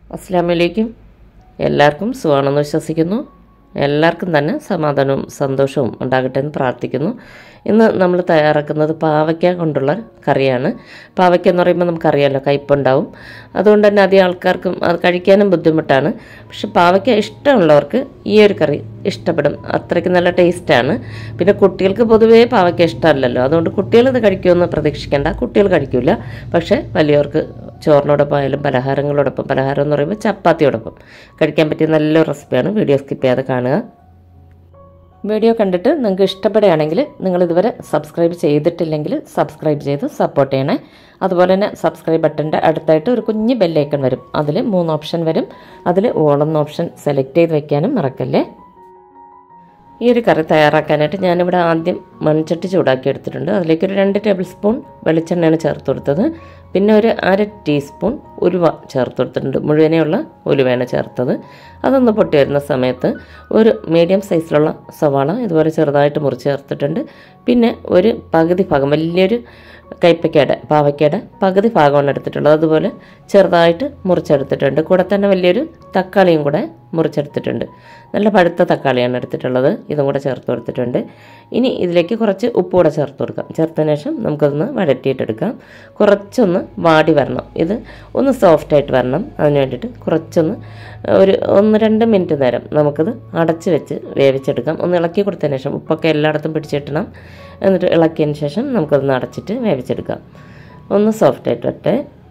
അസ്സാം വലൈക്കും എല്ലാവർക്കും സുഖമാണെന്ന് വിശ്വസിക്കുന്നു എല്ലാവർക്കും തന്നെ സമാധാനവും സന്തോഷവും ഉണ്ടാകട്ടെ എന്ന് പ്രാർത്ഥിക്കുന്നു ഇന്ന് നമ്മൾ തയ്യാറാക്കുന്നത് പാവയ്ക്ക കൊണ്ടുള്ള കറിയാണ് പാവയ്ക്ക എന്ന് പറയുമ്പോൾ നമുക്കറിയാമല്ലോ കയ്പുണ്ടാവും അതുകൊണ്ട് തന്നെ അധികം ആൾക്കാർക്കും അത് കഴിക്കാനും ബുദ്ധിമുട്ടാണ് പക്ഷെ പാവയ്ക്ക ഇഷ്ടമുള്ളവർക്ക് ഈ ഒരു കറി ഇഷ്ടപ്പെടും അത്രയ്ക്ക് നല്ല ടേസ്റ്റാണ് പിന്നെ കുട്ടികൾക്ക് പൊതുവേ പാവയ്ക്ക ഇഷ്ടമല്ലല്ലോ അതുകൊണ്ട് കുട്ടികൾ ഇത് കഴിക്കുമെന്ന് പ്രതീക്ഷിക്കേണ്ട കുട്ടികൾ കഴിക്കില്ല പക്ഷേ വലിയവർക്ക് ചോറിനോടൊപ്പം ആയാലും പലഹാരങ്ങളോടൊപ്പം പലഹാരം എന്ന് പറയുമ്പോൾ ചപ്പാത്തിയോടൊപ്പം കഴിക്കാൻ പറ്റിയ നല്ല റെസിപ്പിയാണ് വീഡിയോ സ്കിപ്പ് ചെയ്യാതെ കാണുക വീഡിയോ കണ്ടിട്ട് നിങ്ങൾക്ക് ഇഷ്ടപ്പെടുകയാണെങ്കിൽ നിങ്ങൾ ഇതുവരെ സബ്സ്ക്രൈബ് ചെയ്തിട്ടില്ലെങ്കിൽ സബ്സ്ക്രൈബ് ചെയ്ത് സപ്പോർട്ട് ചെയ്യണേ അതുപോലെ തന്നെ സബ്സ്ക്രൈബ് ബട്ടൻ്റെ അടുത്തായിട്ട് ഒരു കുഞ്ഞ് ബെല്ലൈക്കൺ വരും അതിൽ മൂന്ന് ഓപ്ഷൻ വരും അതിൽ ഓളെന്ന ഓപ്ഷൻ സെലക്ട് ചെയ്ത് വെക്കാനും മറക്കല്ലേ ഈ ഒരു കറി തയ്യാറാക്കാനായിട്ട് ഞാനിവിടെ ആദ്യം മൺചട്ടി ചൂടാക്കി എടുത്തിട്ടുണ്ട് അതിലേക്ക് ഒരു രണ്ട് ടേബിൾ സ്പൂൺ വെളിച്ചെണ്ണയാണ് ചേർത്ത് കൊടുത്തത് പിന്നെ ഒരു അര ടീസ്പൂൺ ഉലുവ ചേർത്ത് കൊടുത്തിട്ടുണ്ട് മുഴുവനെയുള്ള ഉലുവയാണ് ചേർത്തത് അതൊന്ന് പൊട്ടി വരുന്ന സമയത്ത് ഒരു മീഡിയം സൈസിലുള്ള സവാള ഇതുപോലെ ചെറുതായിട്ട് മുറിച്ച് ചേർത്തിട്ടുണ്ട് പിന്നെ ഒരു പകുതി ഭാഗം വലിയൊരു കൈപ്പയ്ക്കയുടെ പാവയ്ക്കയുടെ പകുതി ഭാഗമാണ് എടുത്തിട്ടുള്ളത് അതുപോലെ ചെറുതായിട്ട് മുറിച്ചെടുത്തിട്ടുണ്ട് കൂടെ തന്നെ വലിയൊരു തക്കാളിയും കൂടെ മുറിച്ചെടുത്തിട്ടുണ്ട് നല്ല പഴുത്ത തക്കാളിയാണ് എടുത്തിട്ടുള്ളത് ഇതും കൂടെ ചേർത്ത് കൊടുത്തിട്ടുണ്ട് ഇനി ഇതിലേക്ക് കുറച്ച് ഉപ്പ് കൂടെ ചേർത്ത് കൊടുക്കാം ചേർത്തതിന് ശേഷം നമുക്കതൊന്ന് വഴറ്റിയിട്ടെടുക്കാം കുറച്ചൊന്ന് വാടി വരണം ഇത് ഒന്ന് സോഫ്റ്റായിട്ട് വരണം അതിന് വേണ്ടിയിട്ട് കുറച്ചൊന്ന് ഒരു ഒന്ന് രണ്ട് മിനിറ്റ് നേരം നമുക്കത് അടച്ച് വെച്ച് വേവിച്ചെടുക്കാം ഒന്ന് ഇളക്കി കൊടുത്തതിന് ശേഷം ഉപ്പൊക്കെ എല്ലായിടത്തും പിടിച്ചിട്ടണം എന്നിട്ട് ഇളക്കിയതിന് ശേഷം നമുക്കതൊന്ന് അടച്ചിട്ട് വേവിച്ചെടുക്കാം ഒന്ന് സോഫ്റ്റായിട്ട് വരട്ടെ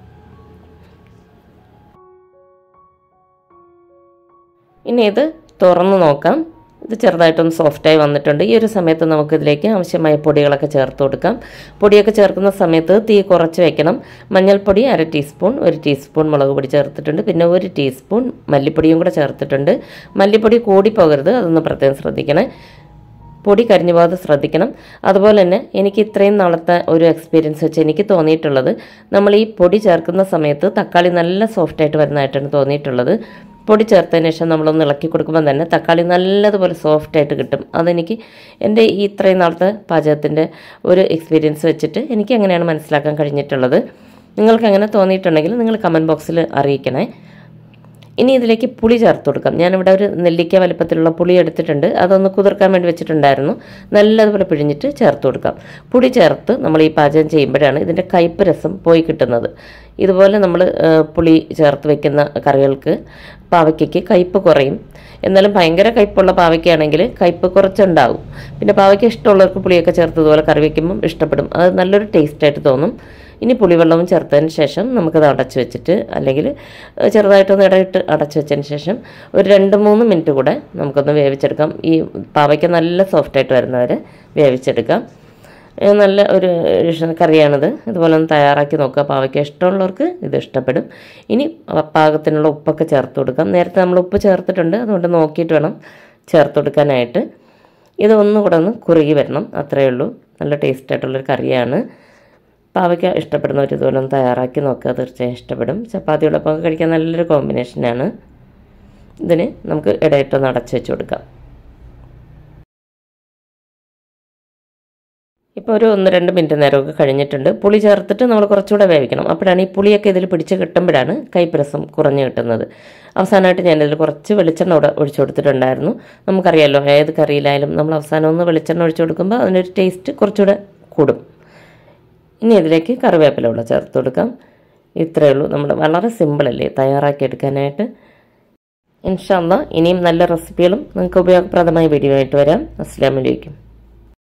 ഇനി ഇത് തുറന്ന് നോക്കാം ഇത് ചെറുതായിട്ടൊന്ന് സോഫ്റ്റായി വന്നിട്ടുണ്ട് ഈ ഒരു സമയത്ത് നമുക്കിതിലേക്ക് ആവശ്യമായ പൊടികളൊക്കെ ചേർത്ത് കൊടുക്കാം പൊടിയൊക്കെ ചേർക്കുന്ന സമയത്ത് തീ കുറച്ച് വെക്കണം മഞ്ഞൾപ്പൊടി അര ടീസ്പൂൺ ഒരു ടീസ്പൂൺ മുളക് പൊടി ചേർത്തിട്ടുണ്ട് പിന്നെ ഒരു ടീസ്പൂൺ മല്ലിപ്പൊടിയും കൂടെ ചേർത്തിട്ടുണ്ട് മല്ലിപ്പൊടി കൂടി പോകരുത് അതൊന്ന് പ്രത്യേകം ശ്രദ്ധിക്കണേ പൊടി കരിഞ്ഞു പോകാതെ ശ്രദ്ധിക്കണം അതുപോലെ തന്നെ എനിക്ക് ഇത്രയും നാളത്തെ ഒരു എക്സ്പീരിയൻസ് വെച്ച് എനിക്ക് തോന്നിയിട്ടുള്ളത് നമ്മൾ ഈ പൊടി ചേർക്കുന്ന സമയത്ത് തക്കാളി നല്ല സോഫ്റ്റായിട്ട് വരുന്നതായിട്ടാണ് തോന്നിയിട്ടുള്ളത് പൊടി ചേർത്തതിന് ശേഷം നമ്മളൊന്ന് ഇളക്കി കൊടുക്കുമ്പോൾ തന്നെ തക്കാളി നല്ലതുപോലെ സോഫ്റ്റായിട്ട് കിട്ടും അതെനിക്ക് എൻ്റെ ഈ ഇത്രയും നാളത്തെ പാചകത്തിൻ്റെ ഒരു എക്സ്പീരിയൻസ് വെച്ചിട്ട് എനിക്ക് അങ്ങനെയാണ് മനസ്സിലാക്കാൻ കഴിഞ്ഞിട്ടുള്ളത് നിങ്ങൾക്ക് അങ്ങനെ തോന്നിയിട്ടുണ്ടെങ്കിൽ നിങ്ങൾ കമൻറ്റ് ബോക്സിൽ അറിയിക്കണേ ഇനി ഇതിലേക്ക് പുളി ചേർത്ത് കൊടുക്കാം ഞാനിവിടെ ഒരു നെല്ലിക്ക വലുപ്പത്തിലുള്ള പുളി എടുത്തിട്ടുണ്ട് അതൊന്ന് കുതിർക്കാൻ വേണ്ടി വെച്ചിട്ടുണ്ടായിരുന്നു നല്ലതുപോലെ പിഴിഞ്ഞിട്ട് ചേർത്ത് കൊടുക്കാം പുളി ചേർത്ത് നമ്മൾ ഈ പാചകം ചെയ്യുമ്പോഴാണ് ഇതിൻ്റെ കയ്പ്പ് രസം പോയി കിട്ടുന്നത് ഇതുപോലെ നമ്മൾ പുളി ചേർത്ത് വെക്കുന്ന കറികൾക്ക് പാവയ്ക്കയ്ക്ക് കയ്പ്പ് കുറയും എന്നാലും ഭയങ്കര കയ്പുള്ള പാവയ്ക്കാണെങ്കിൽ കയ്പ്പ് കുറച്ചുണ്ടാവും പിന്നെ പാവയ്ക്ക ഇഷ്ടമുള്ളവർക്ക് പുളിയൊക്കെ ചേർത്ത് ഇതുപോലെ കറി വയ്ക്കുമ്പം ഇഷ്ടപ്പെടും അത് നല്ലൊരു ടേസ്റ്റായിട്ട് തോന്നും ഇനി പുളിവെള്ളവും ചേർത്തതിന് ശേഷം നമുക്കത് അടച്ച് വെച്ചിട്ട് അല്ലെങ്കിൽ ചെറുതായിട്ടൊന്ന് ഇടയിട്ട് അടച്ച് വെച്ചതിന് ശേഷം ഒരു രണ്ട് മൂന്ന് മിനിറ്റ് കൂടെ നമുക്കൊന്ന് വേവിച്ചെടുക്കാം ഈ പാവയ്ക്ക നല്ല സോഫ്റ്റായിട്ട് വരുന്നവരെ വേവിച്ചെടുക്കാം നല്ല ഒരു കറിയാണിത് ഇതുപോലെ ഒന്ന് തയ്യാറാക്കി നോക്കുക പാവയ്ക്ക ഇഷ്ടമുള്ളവർക്ക് ഇത് ഇഷ്ടപ്പെടും ഇനി പാകത്തിനുള്ള ഉപ്പൊക്കെ ചേർത്ത് കൊടുക്കാം നേരത്തെ നമ്മൾ ഉപ്പ് ചേർത്തിട്ടുണ്ട് അതുകൊണ്ട് നോക്കിയിട്ട് വേണം ചേർത്ത് കൊടുക്കാനായിട്ട് ഇത് ഒന്നുകൂടെ ഒന്ന് കുറുകി വരണം അത്രയേ ഉള്ളൂ നല്ല ടേസ്റ്റ് ആയിട്ടുള്ളൊരു കറിയാണ് പാവയ്ക്ക ഇഷ്ടപ്പെടുന്നവർ ഇതുപോലെ ഒന്ന് തയ്യാറാക്കി നോക്കുക തീർച്ചയായും ഇഷ്ടപ്പെടും ചപ്പാത്തിയോടൊപ്പം കഴിക്കാൻ നല്ലൊരു കോമ്പിനേഷനാണ് ഇതിന് നമുക്ക് ഇടയിട്ടൊന്ന് അടച്ചു വെച്ച് കൊടുക്കാം ഇപ്പോൾ ഒരു ഒന്ന് രണ്ട് മിനിറ്റ് നേരമൊക്കെ കഴിഞ്ഞിട്ടുണ്ട് പുളി ചേർത്തിട്ട് നമ്മൾ കുറച്ചുകൂടെ വേവിക്കണം അപ്പോഴാണ് ഈ പുളിയൊക്കെ ഇതിൽ പിടിച്ച് കിട്ടുമ്പോഴാണ് കൈപ്രസം കുറഞ്ഞു കിട്ടുന്നത് അവസാനമായിട്ട് ഞാനിതിൽ കുറച്ച് വെളിച്ചെണ്ണ കൂടെ ഒഴിച്ചു കൊടുത്തിട്ടുണ്ടായിരുന്നു നമുക്കറിയാമല്ലോ ഏത് കറിയിലായാലും നമ്മൾ അവസാനം ഒന്ന് വെളിച്ചെണ്ണ ഒഴിച്ചു കൊടുക്കുമ്പോൾ അതിനൊരു ടേസ്റ്റ് കുറച്ചുകൂടെ കൂടും ഇനി ഇതിലേക്ക് കറിവേപ്പില കൂടെ ചേർത്ത് കൊടുക്കാം ഇത്രയേ ഉള്ളൂ നമ്മുടെ വളരെ സിമ്പിളല്ലേ തയ്യാറാക്കി എടുക്കാനായിട്ട് ഇൻഷാല്ല ഇനിയും നല്ല റെസിപ്പികളും നിങ്ങൾക്ക് ഉപയോഗപ്രദമായ വീഡിയോ ആയിട്ട് വരാം അസ്സാം വലൈക്കും